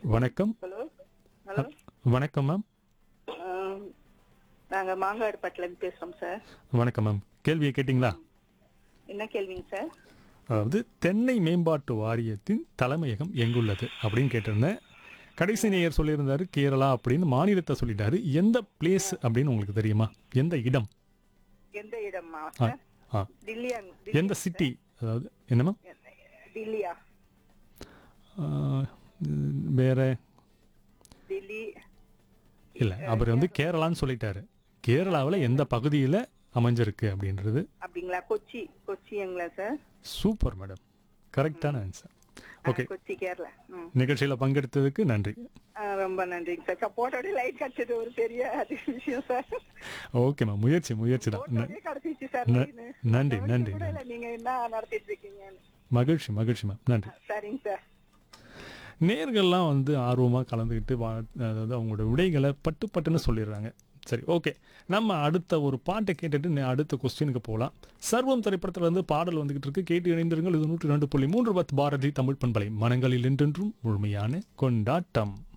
வணக்கம் hello hello வணக்கம் ma'am ஆம், நாங்க மாங்காடுப்பட்டிலேருந்து பேசுறோம் சார் வணக்கம் மேம் கேள்வியை கேட்டிங்களா என்ன கேள்விங்க சார் அதாவது தென்னை மேம்பாட்டு வாரியத்தின் தலைமையகம் எங்குள்ளது அப்படின்னு கேட்டிருந்தேன் கடைசி நேயர் சொல்லியிருந்தாரு கேரளா அப்படின்னு மாநிலத்தை சொல்லிட்டாரு எந்த பிளேஸ் அப்படின்னு உங்களுக்கு தெரியுமா எந்த இடம் எந்த இடமா ஆ சார் ஆ டில்லியா எந்த சிட்டி அதாவது என்ன மேம் டில்லியா ஆ, வேற டில்லி இல்லை அவர் வந்து கேரளான்னு சொல்லிட்டாரு கேரளாவில் எந்த பகுதியில் அமைஞ்சிருக்கு அப்படின்றது அப்படிங்களா கொச்சி கொச்சிங்களா சார் சூப்பர் மேடம் கரெக்டான ஆன்சர் ஆ, ஓகே கொச்சி கேரளா ம் நிகழ்ச்சியில் பங்கெடுத்ததுக்கு நன்றி ஆ, ரொம்ப நன்றிங்க சார் போட்டோட லைட் கிடைச்சது ஒரு பெரிய அது விஷயம் சார் ஓகே மேம் முயற்சி முயற்சி தான் ந- போட்டோடே கிடைச்சிச்சு சார் ந- line. நன்றி, கவனிக்க நன்றி, கூட இல்ல நீங்க என்ன நடத்திட்டு இருக்கீங்கன்னு மகிழ்ச்சி மகிழ்ச்சி மேம் நன்றி சரிங்க சார் நேர்கள்லாம் வந்து ஆர்வமாக கலந்துக்கிட்டு வா அதாவது அவங்களோட விடைகளை பட்டு பட்டுன்னு சொல்லிடுறாங்க சரி ஓகே நம்ம அடுத்த ஒரு பாட்டை கேட்டுட்டு நே- அடுத்த கொஸ்டினுக்கு போகலாம் சர்வம் திரைப்படத்துல இருந்து பாடல் வந்துகிட்டு இருக்கு கேட்டு இணைந்திருங்கள் இது நூற்றி ரெண்டு புள்ளி மூன்று பத்து பாரதி தமிழ் பண்பலை மனங்களில் என்றென்றும் முழுமையான கொண்டாட்டம்